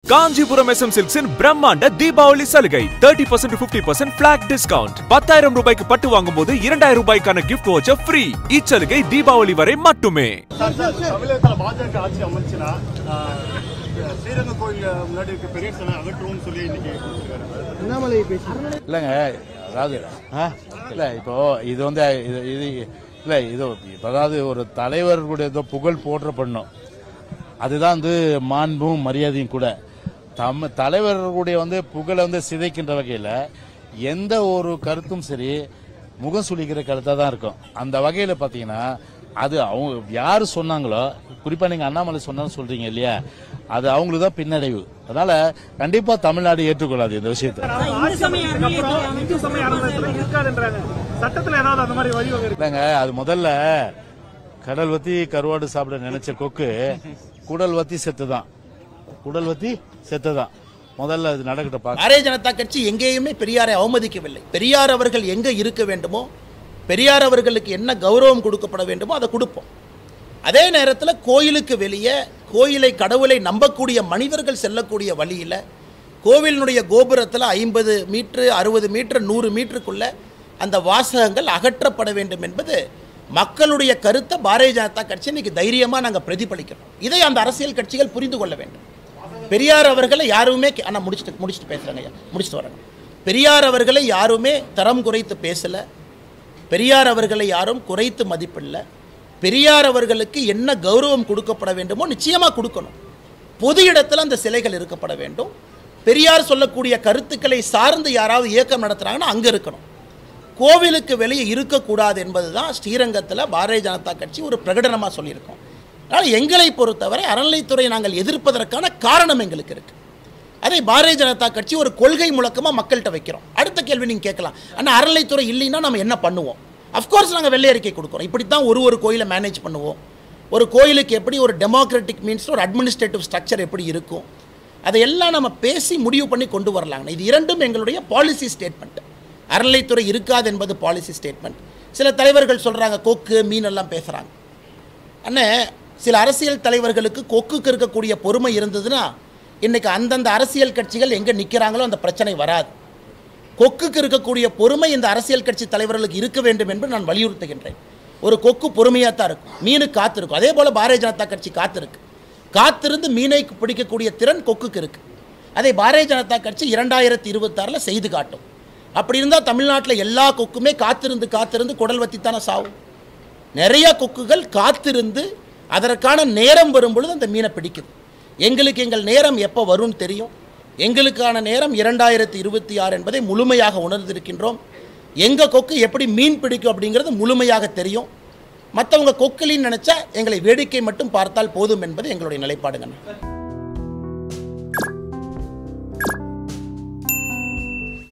Kanchipuram SM சில்க்ஸின் பிரம்மாண்ட தீபாவளி சலுகை thirty percent fifty percent flat discount பத்தாயிரம் ரூபாய்க்கு பட்டு வாங்கும் போது இரண்டாயிரம் ரூபாய்க்கான கிஃப்ட் வவுச்சர் ஃப்ரீ இச்சலுகை தீபாவளி வரை மட்டுமே சார் சார் தமிழகத்தில் பாஜக ஆட்சி அமைச்சுன்னா ஆஹ், ஸ்ரீரங்கம் கோயில் முன்னாடி இருக்க பெரிய சிலை அகற்றுவோம்னு சொல்லி இன்னைக்கு கொடுத்துருக்காரு இல்லைங்க அதாவது ஆ? இல்லை இப்போ இது வந்து இது இது இல்லை இது இப்போ அதாவது ஒரு தலைவர்களுடைய ஏதோ புகழ் போற்றப்படணும் அதுதான் வந்து மாண்பும் மரியாதையும் கூட தம் தலைவர்களுடைய வந்து புகழை வந்து சிதைக்கின்ற வகையில் எந்த ஒரு கருத்தும் சரி முகம் சுளிக்கிற கருத்தாக தான் இருக்கும் அந்த வகையில் பார்த்தீங்கன்னா அது அவங்க யார் சொன்னாங்களோ குறிப்பாக நீங்கள் அண்ணாமலை சொன்னாலும் சொல்கிறீங்க இல்லையா அது அவங்களுக்கு தான் பின்னடைவு அதனால கண்டிப்பாக தமிழ்நாடு ஏற்றுக்கொள்ளாது இந்த விஷயத்தை அப்புறம் இந்து சமய அறநிலையத்துல இருக்காதுன்றாங்க சட்டத்துல ஏதாவது அந்த மாதிரி வழிவகை இருக்கு இல்லைங்க அது முதல்ல கடல் வத்தி கருவாடு சாப்பிட நினைச்ச கொக்கு குடல் வத்தி செத்துதான் குடல் வத்தி செத்துதான் முதல்ல அது நடக்கட்டும் பார்க்க பாரதிய ஜனதா கட்சி எங்கேயுமே பெரியாரை அவமதிக்கவில்லை பெரியார் அவர்கள் எங்க இருக்க வேண்டுமோ பெரியார் அவர்களுக்கு என்ன கௌரவம் கொடுக்கப்பட வேண்டுமோ அதை கொடுப்போம் அதே நேரத்தில் கோயிலுக்கு வெளியே கோயிலை கடவுளை நம்பக்கூடிய மனிதர்கள் செல்லக்கூடிய வழியில் கோவிலினுடைய கோபுரத்தில் ஐம்பது மீட்ரு அறுபது மீட்டர் நூறு மீட்டருக்குள்ள அந்த வாசகங்கள் அகற்றப்பட வேண்டும் என்பது மக்களுடைய கருத்தை பாரதிய ஜனதா கட்சி இன்னைக்கு தைரியமாக நாங்கள் பிரதிபலிக்கிறோம் இதை அந்த அரசியல் கட்சிகள் புரிந்து கொள்ள வேண்டும் பெரியார் அவர்களை யாருமே ஆனால் முடிச்சுட்டு முடிச்சுட்டு பேசுகிறேங்க ஐயா முடிச்சுட்டு வரேங்க பெரியார் அவர்களை யாருமே தரம் குறைத்து பேசலை பெரியார் அவர்களை யாரும் குறைத்து மதிப்பில்லை பெரியார் அவர்களுக்கு என்ன கௌரவம் கொடுக்கப்பட வேண்டுமோ நிச்சயமாக கொடுக்கணும் பொது இடத்துல அந்த சிலைகள் இருக்கப்பட வேண்டும் பெரியார் சொல்லக்கூடிய கருத்துக்களை சார்ந்து யாராவது இயக்கம் நடத்துகிறாங்கன்னா அங்கே இருக்கணும் கோவிலுக்கு வெளியே இருக்கக்கூடாது என்பது தான் ஸ்ரீரங்கத்தில் பாரதிய ஜனதா கட்சி ஒரு பிரகடனமாக சொல்லியிருக்கோம் அதனால் எங்களை பொறுத்தவரை அறநிலைத்துறை நாங்கள் எதிர்ப்பதற்கான காரணம் எங்களுக்கு இருக்குது அதை பாரதிய ஜனதா கட்சி ஒரு கொள்கை முழக்கமாக மக்கள்கிட்ட வைக்கிறோம் அடுத்த கேள்வி நீங்கள் கேட்கலாம் ஆனால் அறநிலைத்துறை இல்லைன்னா நம்ம என்ன பண்ணுவோம் அஃப்கோர்ஸ் நாங்கள் வெள்ளை அறிக்கை கொடுக்குறோம் இப்படி தான் ஒரு ஒரு கோயிலை மேனேஜ் பண்ணுவோம் ஒரு கோயிலுக்கு எப்படி ஒரு டெமோக்ராட்டிக் மீன்ஸ் ஒரு அட்மினிஸ்ட்ரேட்டிவ் ஸ்ட்ரக்சர் எப்படி இருக்கும் அதையெல்லாம் நம்ம பேசி முடிவு பண்ணி கொண்டு வரலாங்க இது இரண்டும் எங்களுடைய பாலிசி ஸ்டேட்மெண்ட் அறநிலைத்துறை இருக்காது என்பது பாலிசி ஸ்டேட்மெண்ட் சில தலைவர்கள் சொல்கிறாங்க கொக்கு மீன் எல்லாம் பேசுகிறாங்க அண்ணே சில அரசியல் தலைவர்களுக்கு கொக்குக்கு இருக்கக்கூடிய பொறுமை இருந்ததுன்னா இன்னைக்கு அந்தந்த அரசியல் கட்சிகள் எங்கே நிற்கிறாங்களோ அந்த பிரச்சனை வராது கொக்குக்கு இருக்கக்கூடிய பொறுமை இந்த அரசியல் கட்சி தலைவர்களுக்கு இருக்க வேண்டும் என்று நான் வலியுறுத்துகின்றேன் ஒரு கொக்கு பொறுமையாக தான் இருக்கும் மீனு காத்திருக்கும் அதே போல் பாரதிய ஜனதா கட்சி காத்திருக்கு காத்திருந்து மீனை பிடிக்கக்கூடிய திறன் கொக்குக்கு இருக்கு அதை பாரதிய ஜனதா கட்சி இரண்டாயிரத்தி இருபத்தாறில் செய்து காட்டும் அப்படி இருந்தால் தமிழ்நாட்டில் எல்லா கொக்குமே காத்திருந்து காத்திருந்து குடல் வத்தித்தானே சாவும் நிறைய கொக்குகள் காத்திருந்து அதற்கான நேரம் வரும் பொழுது அந்த மீனை பிடிக்குது எங்களுக்கு எங்கள் நேரம் எப்போ வரும்னு தெரியும் எங்களுக்கான நேரம் இரண்டாயிரத்தி இருபத்தி ஆறு என்பதை முழுமையாக உணர்ந்திருக்கின்றோம் எங்கள் கொக்கு எப்படி மீன் பிடிக்கும் அப்படிங்கிறது முழுமையாக தெரியும் மற்றவங்க கொக்குலின்னு நினச்சா எங்களை வேடிக்கை மட்டும் பார்த்தால் போதும் என்பது எங்களுடைய நிலைப்பாடுங்க